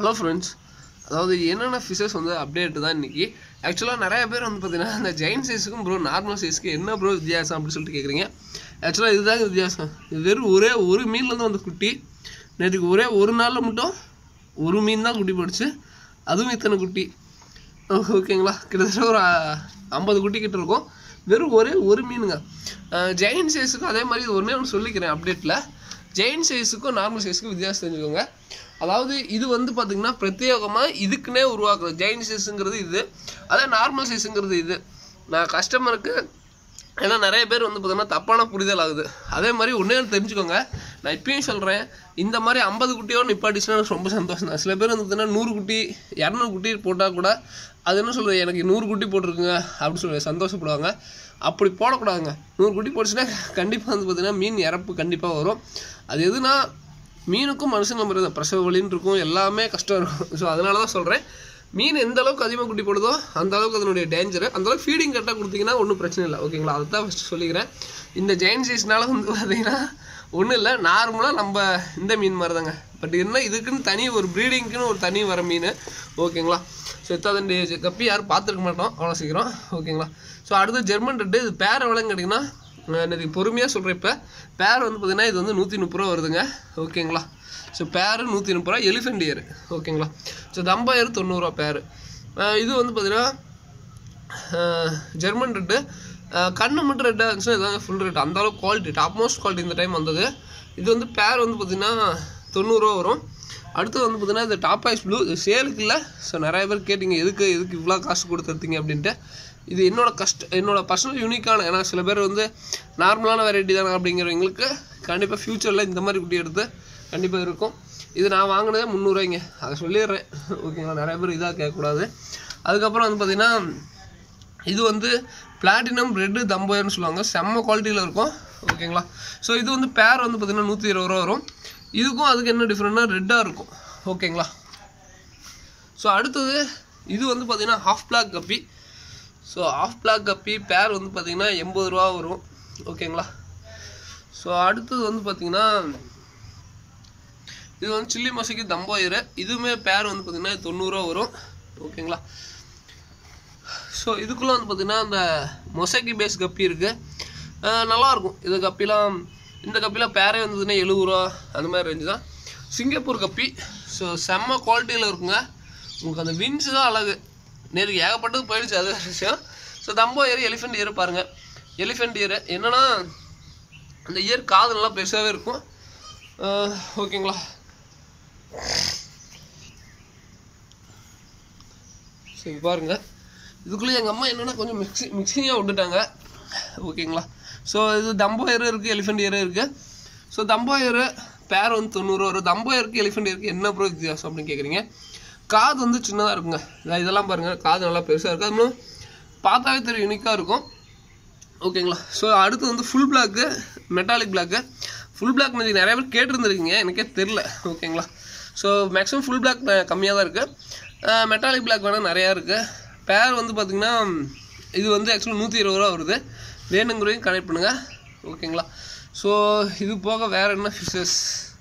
hello friends அதாவது என்னென்ன fishes வந்து அப்டேட் தான் இன்னைக்கு ஆக்சுவலாக நிறைய பேர் வந்து பார்த்தீங்கன்னா இந்த ஜெயின் சைஸுக்கும் ப்ரோ நார்மல் சைஸ்க்கு என்ன ப்ரோ வித்தியாசம் அப்படின்னு சொல்லிட்டு கேட்குறீங்க ஆக்சுவலாக இதுதாங்க வித்தியாசம் இது வெறும் ஒரே ஒரு மீன்லேருந்து வந்து குட்டி நேற்றுக்கு ஒரே ஒரு நாளில் மட்டும் ஒரு மீன் தான் குட்டி போடுச்சு அதுவும் இத்தனை குட்டி ஓகேங்களா கிட்டத்தட்ட ஒரு ஐம்பது குட்டி கிட்ட இருக்கும் வெறும் ஒரே ஒரு மீனுங்க ஜெயின் சைஸுக்கும் அதே மாதிரி இது ஒன்றே ஒன்று சொல்லிக்கிறேன் அப்டேட்டில் ஜெயின் சைஸுக்கும் நார்மல் சைஸுக்கும் வித்தியாசம் தெரிஞ்சுக்கோங்க அதாவது இது வந்து பார்த்திங்கன்னா பிரத்யேகமாக இதுக்குன்னே உருவாக்குறது ஜெயின் சைஸுங்கிறது இது அதே நார்மல் சைஸுங்கிறது இது நான் கஸ்டமருக்கு ஏன்னா நிறைய பேர் வந்து பார்த்தீங்கன்னா தப்பான புரிதல் ஆகுது அதே மாதிரி ஒன்றே ஒன்று தெரிஞ்சுக்கோங்க நான் இப்பயும் சொல்கிறேன் இந்த மாதிரி ஐம்பது குட்டியோடு நிப்பாட்டிச்சுன்னா எனக்கு ரொம்ப சந்தோஷம் தான் சில பேர் வந்து பார்த்தீங்கன்னா நூறு குட்டி இரநூறு குட்டி போட்டால் கூட அது என்ன சொல்கிறது எனக்கு நூறு குட்டி போட்டிருக்குங்க அப்படின்னு சொல்லி சந்தோஷப்படுவாங்க அப்படி போடக்கூடாதுங்க நூறு குட்டி போட்டுச்சுன்னா கண்டிப்பாக வந்து பார்த்தீங்கன்னா மீன் இறப்பு கண்டிப்பாக வரும் அது எதுனா மீனுக்கும் மனுஷங்க மாதிரி தான் பிரசவ வலின்னு இருக்கும் எல்லாமே கஷ்டம் இருக்கும் ஸோ அதனால தான் சொல்கிறேன் மீன் எந்த அளவுக்கு அதிகமாக குட்டி போடுதோ அந்த அளவுக்கு அதனுடைய டேஞ்சர் அந்த அளவுக்கு ஃபீடிங் கரெக்டாக கொடுத்தீங்கன்னா ஒன்றும் பிரச்சனை இல்லை ஓகேங்களா அதை தான் ஃபஸ்ட்டு சொல்லிக்கிறேன் இந்த ஜெயின் சைஸ்னால வந்து பார்த்தீங்கன்னா ஒன்றும் இல்லை நார்மலாக நம்ம இந்த மீன் மாதிரி தாங்க பட் என்ன இதுக்குன்னு தனி ஒரு ப்ரீடிங்க்குன்னு ஒரு தனி வர மீன் ஓகேங்களா ஸோ எத்தாதண்டி கப்பி யாரும் பார்த்துருக்க மாட்டோம் அவ்வளோ சீக்கிரம் ஓகேங்களா ஸோ அடுத்து ஜெர்மன் ரெட்டு இது பேர் எவ்வளோன்னு கேட்டிங்கன்னா எனக்கு பொறுமையாக சொல்கிறேன் இப்போ பேர் வந்து பார்த்தீங்கன்னா இது வந்து நூற்றி முப்பது ரூபா வருதுங்க ஓகேங்களா ஸோ பேரு நூற்றி முப்பது ரூபா எலிஃபெண்ட் இயர் ஓகேங்களா ஸோ தம்பாயிரம் தொண்ணூறுரூவா பேர் இது வந்து பார்த்தீங்கன்னா ஜெர்மன் ரெட்டு கண்ணு மட்டும் ரெட்டாக இருந்துச்சுன்னா இதாங்க ஃபுல் ரேட் அந்த அளவுக்கு குவாலிட்டி டாப் மோஸ்ட் குவாலிட்டி இந்த டைம் வந்தது இது வந்து பேர் வந்து பார்த்திங்கன்னா தொண்ணூறுரூவா வரும் அடுத்து வந்து பார்த்தீங்கன்னா இந்த டாப் ஐஸ் ப்ளூ இது சேலுக்கு இல்லை ஸோ நிறைய பேர் கேட்டிங்க எதுக்கு எதுக்கு இவ்வளோ காசு கொடுத்துருத்தீங்க அப்படின்ட்டு இது என்னோட கஷ்ட என்னோட பர்சனல் யூனிக்கான ஏன்னா சில பேர் வந்து நார்மலான வெரைட்டி தானே அப்படிங்கிறவங்களுக்கு கண்டிப்பாக ஃப்யூச்சரில் இந்த மாதிரி குட்டி எடுத்து கண்டிப்பாக இருக்கும் இது நான் வாங்கினதே முந்நூறுவாய்ங்க அதை சொல்லிடுறேன் ஓகேங்களா நிறைய பேர் இதாக கேட்கக்கூடாது அதுக்கப்புறம் வந்து பார்த்திங்கன்னா இது வந்து பிளாட்டினம் ரெட்டு தம்போயர்னு சொல்லுவாங்க செம்ம குவாலிட்டியில் இருக்கும் ஓகேங்களா ஸோ இது வந்து பேர் வந்து பார்த்திங்கன்னா நூற்றி இருபது ரூபா வரும் இதுக்கும் அதுக்கு என்ன டிஃப்ரெண்ட்னா ரெட்டாக இருக்கும் ஓகேங்களா ஸோ அடுத்தது இது வந்து பார்த்திங்கன்னா half black guppy so half black guppy பேர் வந்து பார்த்திங்கன்னா எண்பது ரூபா வரும் ஓகேங்களா ஸோ அடுத்தது வந்து பார்த்திங்கன்னா இது வந்து சில்லி மசைக்கு தம்போயிரு இதுவுமே பேர் வந்து பார்த்திங்கன்னா தொண்ணூறுரூவா வரும் ஓகேங்களா ஸோ இதுக்குள்ளே வந்து பார்த்திங்கன்னா அந்த மொசைக்கி பேஸ் கப்பி இருக்குது நல்லாயிருக்கும் இது கப்பிலாம் இந்த கப்பிலாம் பேரே வந்து பார்த்திங்கன்னா எழுபது ரூபா அந்த மாதிரி ரேஞ்சு தான் சிங்கப்பூர் கப்பி ஸோ செம்ம குவாலிட்டியில் இருக்குங்க உங்களுக்கு அந்த வின்ஸ் தான் அழகு நேருக்கு ஏகப்பட்டது போயிடுச்சு அது வேற விஷயம் so dumbo ear elephant ear பாருங்கள் எலிஃபெண்ட் இயர் என்னென்னா அந்த இயர் காது நல்லா பெருசாகவே இருக்கும் ஓகேங்களா சரி பாருங்கள் இதுக்குள்ளே எங்கள் அம்மா என்னென்னா கொஞ்சம் மிக்சி மிக்சிங்காக விட்டுட்டாங்க ஓகேங்களா ஸோ இது தம்போ இயர் இருக்குது எலிஃபெண்ட் இயர் இருக்குது ஸோ தம்போ இயர் பேர் வந்து தொண்ணூறு வரும் தம்போ இயருக்கு எலிஃபெண்ட் இயருக்கு என்ன ப்ரோ வித்தியாசம் அப்படின்னு கேட்குறீங்க காது வந்து சின்னதாக இருக்குங்க இதெல்லாம் பாருங்கள் காது நல்லா பெருசாக இருக்குது அதுவும் பார்த்தாவே தெரியும் யூனிக்காக இருக்கும் ஓகேங்களா ஸோ அடுத்து வந்து full black metallic black full black மாதிரி நிறைய பேர் கேட்டிருந்துருக்கீங்க எனக்கே தெரில ஓகேங்களா ஸோ மேக்ஸிமம் ஃபுல் பிளாக் கம்மியாக தான் இருக்குது மெட்டாலிக் பிளாக் வேணால் நிறையா இருக்குது பேர் வந்து பார்த்திங்கன்னா இது வந்து ஆக்சுவலாக நூற்றி இருபது ரூபா வருது வேணுங்கிறதையும் கனெக்ட் பண்ணுங்கள் ஓகேங்களா ஸோ இது போக வேறு என்ன ஃபிஷஸ்